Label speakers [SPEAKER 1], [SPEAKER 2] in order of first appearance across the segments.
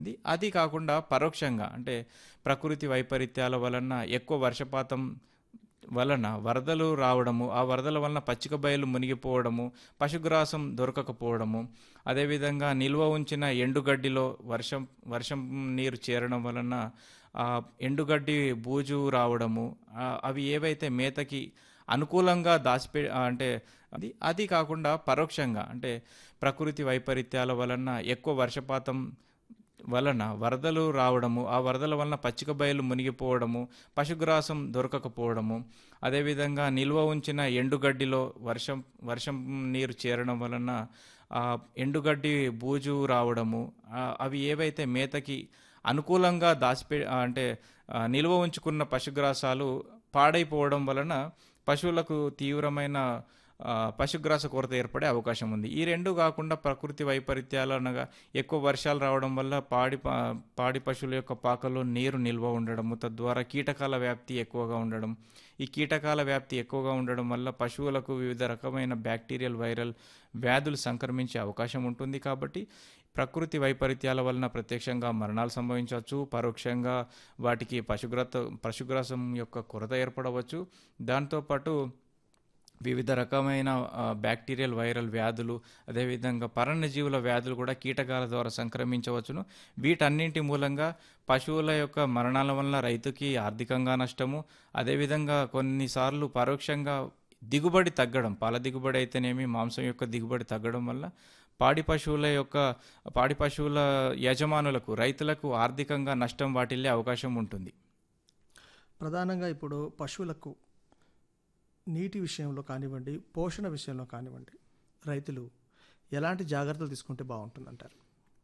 [SPEAKER 1] the అది కాకుండా పరోక్షంగా అంటే ప్రకృతి వైపరీత్యాల వలన ఎక్కువ వర్షపాతం వలన వరదలు రావడము ఆ వరదల వలన పచ్చిక బయలు మునిగిపోవడము పశుగ్రాసం దొరకకపోవడము అదేవిధంగా నిల్వ ఉంచిన ఎండుగడ్డిలో వర్షం వర్షం నీరు చేరడం వలన ఆ ఎండుగడ్డి బూజు రావడము ఆ, అవి ఏవైతే మేతకి అనుకూలంగా దాచిపె అంటే అది అది కాకుండా పరోక్షంగా అంటే ప్రకృతి వైపరీత్యాల వలన ఎక్కువ వర్షపాతం వలన వరదలు రావడము ఆ వరదల వలన పచ్చిక బయలు మునిగిపోవడము పశుగ్రాసం దొరకకపోవడము అదేవిధంగా నిల్వ ఉంచిన ఎండుగడ్డిలో వర్షం వర్షం నీరు చేరడం వలన ఆ ఎండుగడ్డి బూజు రావడము ఆ, అవి ఏవైతే మేతకి అనుకూలంగా దాచిపె అంటే ఆ, నిల్వ ఉంచుకున్న పశుగ్రాసాలు పాడైపోవడం వలన పశువులకు తీవ్రమైన ఆ, పశుగ్రాస కొరత ఏర్పడే అవకాశం ఉంది ఈ రెండు కాకుండా ప్రకృతి వైపరీత్యాలు అనగా ఎక్కువ వర్షాలు రావడం వల్ల పాడి ప- పాడి పశువుల యొక్క పాకలో నీరు నిల్వ ఉండడము తద్వారా కీటకాల వ్యాప్తి ఎక్కువగా ఉండడం ఈ కీటకాల వ్యాప్తి ఎక్కువగా ఉండడం వల్ల పశువులకు వివిధ రకమైన బ్యాక్టీరియల్ వైరల్ వ్యాధులు సంక్రమించే అవకాశం ఉంటుంది కాబట్టి ప్రకృతి వైపరీత్యాల వలన ప్రత్యక్షంగా మరణాలు సంభవించవచ్చు పరోక్షంగా వాటికి పశుగ్రత పశుగ్రాసం యొక్క కొరత ఏర్పడవచ్చు దాంతోపాటు వివిధ రకమైన ఆ, బ్యాక్టీరియల్ వైరల్ వ్యాధులు అదేవిధంగా పరణజీవుల వ్యాధులు కూడా కీటకాల ద్వారా సంక్రమించవచ్చును వీటన్నింటి మూలంగా పశువుల యొక్క మరణాల వలన రైతుకి ఆర్థికంగా నష్టము అదేవిధంగా కొన్నిసార్లు పరోక్షంగా దిగుబడి తగ్గడం పాల దిగుబడి అయితేనేమి మాంసం యొక్క దిగుబడి తగ్గడం వల్ల పాడి పశువుల యొక్క పాడి పశువుల యజమానులకు రైతులకు ఆర్థికంగా నష్టం వాటిల్లే అవకాశం ఉంటుంది
[SPEAKER 2] ప్రధానంగా ఇప్పుడు పశువులకు నీటి విషయంలో కానివ్వండి పోషణ విషయంలో కానివ్వండి రైతులు ఎలాంటి జాగ్రత్తలు తీసుకుంటే బాగుంటుందంటారు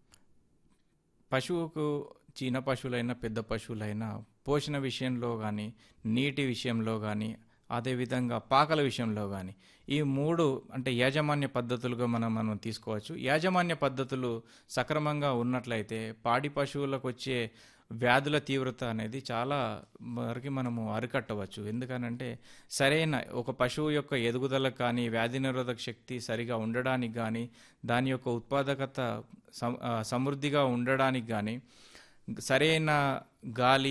[SPEAKER 1] పశువుకు చిన్న పశువులైనా పెద్ద పశువులైనా పోషణ విషయంలో కానీ నీటి విషయంలో కానీ అదేవిధంగా పాకల విషయంలో కానీ ఈ మూడు అంటే యాజమాన్య పద్ధతులుగా మనం మనం తీసుకోవచ్చు యాజమాన్య పద్ధతులు సక్రమంగా ఉన్నట్లయితే పాడి పశువులకు వచ్చే వ్యాధుల తీవ్రత అనేది చాలా వరకు మనము అరికట్టవచ్చు ఎందుకనంటే సరైన ఒక పశువు యొక్క ఎదుగుదల కానీ వ్యాధి నిరోధక శక్తి సరిగా ఉండడానికి కానీ దాని యొక్క ఉత్పాదకత సం- ఆ, సమృద్ధిగా ఉండడానికి కానీ సరైన గాలి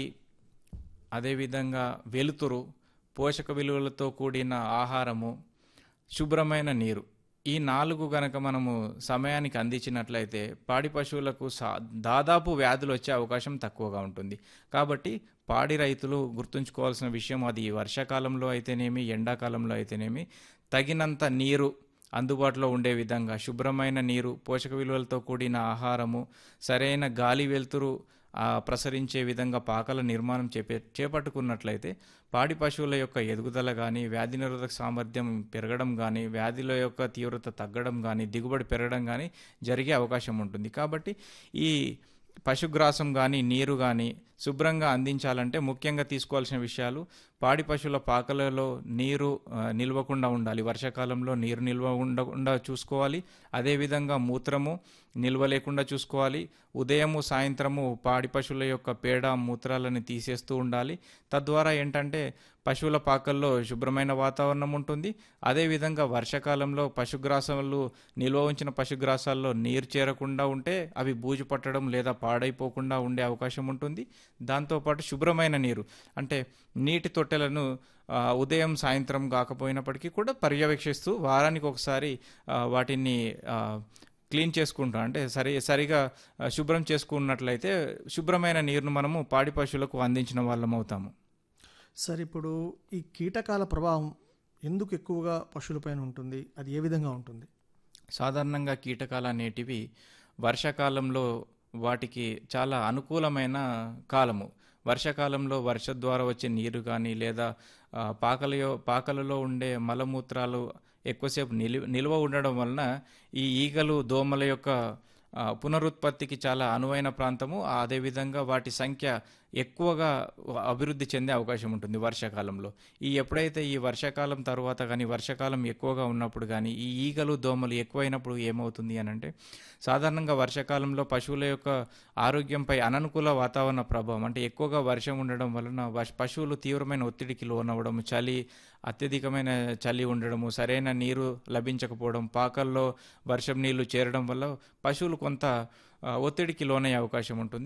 [SPEAKER 1] అదేవిధంగా వెలుతురు పోషక విలువలతో కూడిన ఆహారము శుభ్రమైన నీరు ఈ నాలుగు గనక మనము సమయానికి అందించినట్లయితే పాడి పశువులకు సా దాదాపు వ్యాధులు వచ్చే అవకాశం తక్కువగా ఉంటుంది కాబట్టి పాడి రైతులు గుర్తుంచుకోవాల్సిన విషయం అది వర్షాకాలంలో అయితేనేమి ఎండాకాలంలో అయితేనేమి తగినంత నీరు అందుబాటులో ఉండే విధంగా శుభ్రమైన నీరు పోషక విలువలతో కూడిన ఆహారము సరైన గాలి వెలుతురు ఆ, ప్రసరించే విధంగా పాకల నిర్మాణం చేపే చేపట్టుకున్నట్లయితే పాడి పశువుల యొక్క ఎదుగుదల కానీ వ్యాధి నిరోధక సామర్థ్యం పెరగడం కానీ వ్యాధుల యొక్క తీవ్రత తగ్గడం కానీ దిగుబడి పెరగడం కానీ జరిగే అవకాశం ఉంటుంది కాబట్టి ఈ పశుగ్రాసం కానీ నీరు కానీ శుభ్రంగా అందించాలంటే ముఖ్యంగా తీసుకోవాల్సిన విషయాలు పాడి పశువుల పాకలలో నీరు ఆ, నిల్వకుండా ఉండాలి వర్షాకాలంలో నీరు నిల్వ ఉండకుండా చూసుకోవాలి అదేవిధంగా మూత్రము నిల్వ లేకుండా చూసుకోవాలి ఉదయము సాయంత్రము పాడి పశువుల యొక్క పేడ మూత్రాలను తీసేస్తూ ఉండాలి తద్వారా ఏంటంటే పశువుల పాకల్లో శుభ్రమైన వాతావరణం ఉంటుంది అదేవిధంగా వర్షాకాలంలో పశుగ్రాసాలు నిల్వ ఉంచిన పశుగ్రాసాల్లో నీరు చేరకుండా ఉంటే అవి బూజు పట్టడం లేదా పాడైపోకుండా ఉండే అవకాశం ఉంటుంది దాంతోపాటు శుభ్రమైన నీరు అంటే నీటి తొట్టెలను ఆ, ఉదయం సాయంత్రం కాకపోయినప్పటికీ కూడా పర్యవేక్షిస్తూ వారానికి ఒకసారి ఆ, వాటిని ఆ, క్లీన్ చేసుకుంటాం అంటే సరి సరిగా ఆ, శుభ్రం చేసుకున్నట్లయితే శుభ్రమైన నీరును మనము పాడి పశువులకు అందించిన వాళ్ళం అవుతాము
[SPEAKER 2] సార్ ఇప్పుడు ఈ కీటకాల ప్రభావం ఎందుకు ఎక్కువగా పశువులపైన ఉంటుంది అది ఏ విధంగా ఉంటుంది
[SPEAKER 1] సాధారణంగా కీటకాలు అనేటివి వర్షాకాలంలో వాటికి చాలా అనుకూలమైన కాలము వర్షాకాలంలో వర్ష ద్వారా వచ్చే నీరు కానీ లేదా ఆ, పాకలయో పాకలలో ఉండే మలమూత్రాలు ఎక్కువసేపు నిలు నిల్వ ఉండడం వలన ఈ ఈగలు దోమల యొక్క ఆ, పునరుత్పత్తికి చాలా అనువైన ప్రాంతము అదేవిధంగా వాటి సంఖ్య ఎక్కువగా అభివృద్ధి చెందే అవకాశం ఉంటుంది వర్షాకాలంలో ఈ ఎప్పుడైతే ఈ వర్షాకాలం తర్వాత కానీ వర్షాకాలం ఎక్కువగా ఉన్నప్పుడు కానీ ఈ ఈగలు దోమలు ఎక్కువైనప్పుడు ఏమవుతుంది అని అంటే సాధారణంగా వర్షాకాలంలో పశువుల యొక్క ఆరోగ్యంపై అననుకూల వాతావరణ ప్రభావం అంటే ఎక్కువగా వర్షం ఉండడం వలన వర్ష- పశువులు తీవ్రమైన ఒత్తిడికి లోనవ్వడం చలి అత్యధికమైన చలి ఉండడము సరైన నీరు లభించకపోవడం పాకల్లో వర్షం నీళ్లు చేరడం వల్ల పశువులు కొంత ఆ, ఒత్తిడికి లోనయ్యే అవకాశం ఉంటుంది